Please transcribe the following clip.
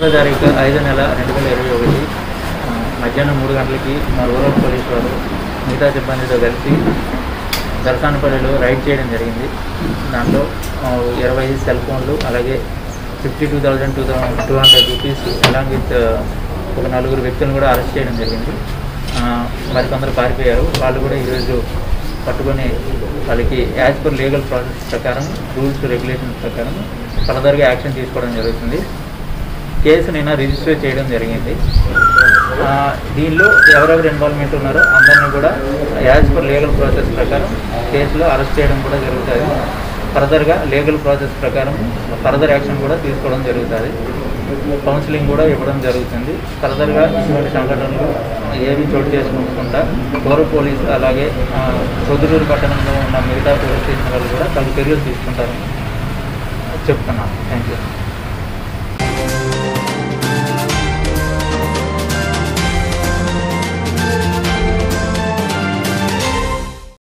పదకొండో తారీఖు ఐదో నెల రెండు వేల ఇరవై ఒకటి ఆ, మధ్యాహ్నం మూడు గంటలకి మా రూరల్ పోలీస్ వారు మిగతా సిబ్బందితో కలిసి దర్శనపల్లిలో రైడ్ చేయడం జరిగింది దాంట్లో ఆ, ఇరవై ఐదు సెల్ ఫోన్లు అలాగే fifty two thousand two thousand two hundred rupees along with ఒక నలుగురు వ్యక్తులను కూడా అరెస్ట్ చేయడం జరిగింది ఆ, మరికొందరు పారిపోయారు వాళ్ళు కూడా ఈరోజు పట్టుకొని వాళ్ళకి యాజ్ పర్ లీగల్ ప్రాసెస్ ప్రకారం రూల్స్ రెగ్యులేషన్స్ ప్రకారం ఫర్దర్గా యాక్షన్ తీసుకోవడం జరుగుతుంది కేసు నిన్న రిజిస్టర్ చేయడం జరిగింది ఆ, దీనిలో ఎవరెవరు ఇన్వాల్వ్మెంట్ ఉన్నారో అందరినీ కూడా యాజ్ పర్ లీగల్ ప్రాసెస్ ప్రకారం కేసులో అరెస్ట్ చేయడం కూడా జరుగుతుంది ఫర్దర్గా లీగల్ ప్రాసెస్ ప్రకారం ఫర్దర్ యాక్షన్ కూడా తీసుకోవడం జరుగుతుంది కౌన్సిలింగ్ కూడా ఇవ్వడం జరుగుతుంది ఫర్దర్గా ఇటువంటి సంఘటనలు ఏవి చోటు చేసుకుంటా పౌర పోలీస్ అలాగే ఆ, ప్రొద్దుటూరు పట్టణంలో ఉన్న మిగతా పోలీస్ స్టేషన్ వాళ్ళు కూడా తగు చర్యలు తీసుకుంటారని చెప్తున్నాను థ్యాంక్ యూ